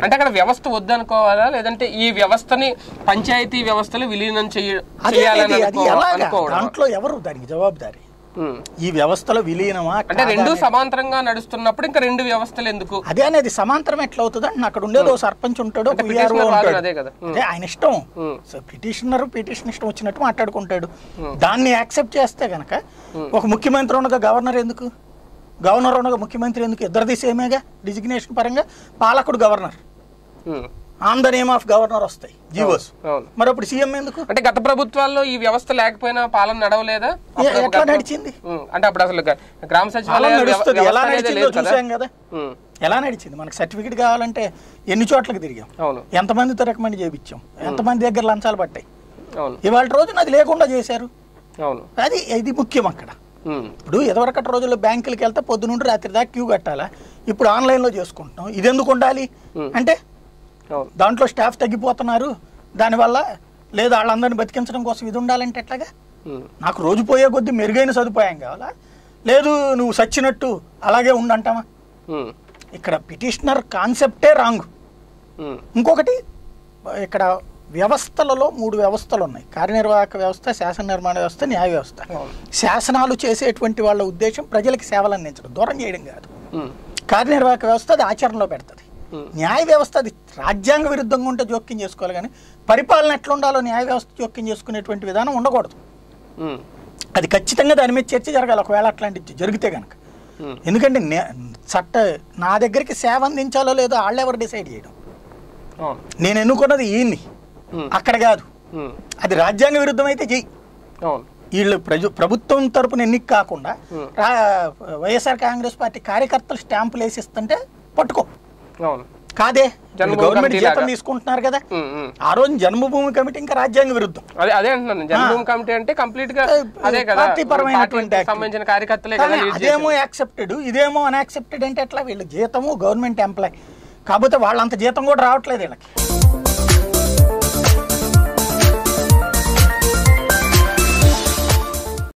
అంటే అక్కడ వ్యవస్థ వద్దనుకోవాలా లేదంటే ఈ వ్యవస్థని పంచాయతీ వ్యవస్థలు విలీనం చెయ్య అదే చేయాలని అది అది అనుకో- ఎలాగా అనుకోవడం దాంట్లో ఎవరు దానికి జవాబుదారి ఉమ్. ఈ వ్యవస్థలో విలీనమా అంటే కాదా రెండు అనేది- సమాంతరంగా నడుస్తున్నప్పుడు ఇంకా రెండు వ్యవస్థలు ఎందుకు అదే అనేది సమాంతరం ఎట్లా అవుతుంది అంటే అక్కడ ఉండేది ఓ సర్పంచ్ ఉంటాడు అంటే ఒక VRO petitioner వాదన ఉంటాడు అదే కదా. ఉమ్. అదే ఆయన ఇష్టం ఉమ్. సో పిటిషనర్ పిటిషన్ ఇష్టం వచ్చినట్టు మాట్లాడుకుంటాడు దాన్ని యాక్సెప్ట్ చేస్తే గనక ఒక ముఖ్యమంత్రి ఉండగా గవర్నర్ ఎందుకు గవర్నర్ ఉండగా ముఖ్యమంత్రి ఎందుకు ఇద్దరిది సేమేగా డిజిగ్నేషన్ పరంగా పాలకుడు governor um. On the name of governor వస్తాయి జీవోస్ అవును మరి అప్పుడు సీఎం ఎందుకు అంటే గత ప్రభుత్వాల్లో ఈ వ్యవస్థ లేకపోయినా పాలన నడవలేదా అప్పుడు ఎట్లా గత- నడిచింది ఉమ్. అంటే అప్పుడు అసలు గ- గ్రామ అలా సచివాలయాలు వ్యవ- నడుస్తుంది వ్యవస్థ ఎలా అనేది నడిచిందో లేదు కదా చూసాం కదా ఉమ్. ఎలా నడిచింది మనకు సర్టిఫికేట్ కావాలంటే ఎన్ని చోట్లకి తిరిగాం అవును ఎంతమందితో రికమెండ్ చేయించాం ఎంతమంది దగ్గర లంచాలు పట్టాయి అవును ఇవాళ రోజున అది లేకుండా చేశారు అవును అది ఇది ముఖ్యం అక్కడ ఉమ్. ఇప్పుడు ఇదివరకటి రోజుల్లో బ్యాంకులకి వెళ్తే పొద్దు నుండి రాత్రి దాకా క్యూ కట్టాలా ఇప్పుడు ఆన్లైన్లో చేసుకుంటున్నాం ఇది ఎందుకు ఉండాలి అంటే అవును దాంట్లో స్టాఫ్ తగ్గిపోతున్నారు దానివల్ల లేదా వాళ్ళందరిని బతికించడం కోసం ఇది ఉండాలంటే ఎట్లాగా ఉమ్. నాకు రోజు పోయే కొద్దీ మెరుగైన సదుపాయం కావాలా లేదు నువ్వు సచ్చినట్టు అలాగే ఉండంటామా ఉమ్. ఇక్కడ పిటిషనర్ కాన్సెప్టే రాంగ్ ఉమ్. ఇంకొకటి ఇక్కడ వ్యవస్థలలో మూడు వ్యవస్థలు ఉన్నాయి కార్యనిర్వాహక వ్యవస్థ శాసన నిర్మాణ వ్యవస్థ న్యాయ వ్యవస్థ అవును. శాసనాలు చేసేటువంటి వాళ్ళ ఉద్దేశం ప్రజలకి సేవలు అందించడం దూరం చేయడం కాదు ఉమ్. కార్యనిర్వాహక వ్యవస్థ అది ఆచరణలో పెడుతుంది Hmm. న్యాయ వ్యవస్థ అది రాజ్యాంగ విరుద్ధంగా ఉంటే జోక్యం చేసుకోవాలి కానీ పరిపాలన ఎట్లా ఉండాలో న్యాయ వ్యవస్థ జోక్యం చేసుకునేటువంటి విధానం ఉండకూడదు ఉమ్. అది ఖచ్చితంగా దాని మీద చర్చ జరగాలి ఒకవేళ అట్లాంటివి జరిగితే కనుక ఉమ్. ఎందుకంటే నే- చట్ట నా దగ్గరికి సేవ అందించాలో లేదో వాళ్ళెవరు డిసైడ్ చేయడం అవును నేను ఎన్నుకున్నది ఈయన్ని ఉమ్. అక్కడ కాదు ఉమ్. అది రాజ్యాంగ విరుద్ధం అయితే చెయ్యి అవును వీళ్ళు ప్రజ ప్రభుత్వం తరపున ఎన్నిక కాకుండా Hmm. రా వైఎస్ఆర్ కాంగ్రెస్ పార్టీ కార్యకర్తలు స్టాంపులు వేసిస్తుంటే పట్టుకో అవును కాదే జన్మభూమి గవర్నమెంట్ కమిటీ జీతం లాగా. తీసుకుంటున్నారు కదా ఉమ్. ఉమ్. ఆ రోజు జన్మభూమి కమిటీ ఇంకా రాజ్యాంగ విరుద్ధం అదే అదే అంటున్నాను జన్మభూమి కమిటీ అంటే కంప్లీట్ గా ఏ, అదే కదా పార్టీ పరమైనటువంటి పార్టీకి యాక్ట్. సంబంధించిన కార్యకర్తలే కదా కానీ లీడ్ అదేమో చేసేది. యాక్సెప్టెడ్ ఇదేమో అన్యాక్సెప్టెడ్ అంటే ఎట్లా వీళ్ళు జీతము గవర్నమెంట్ ఎంప్లాయ్ కాకపోతే వాళ్ళంత జీతం కూడా రావట్లేదు వీళ్ళకి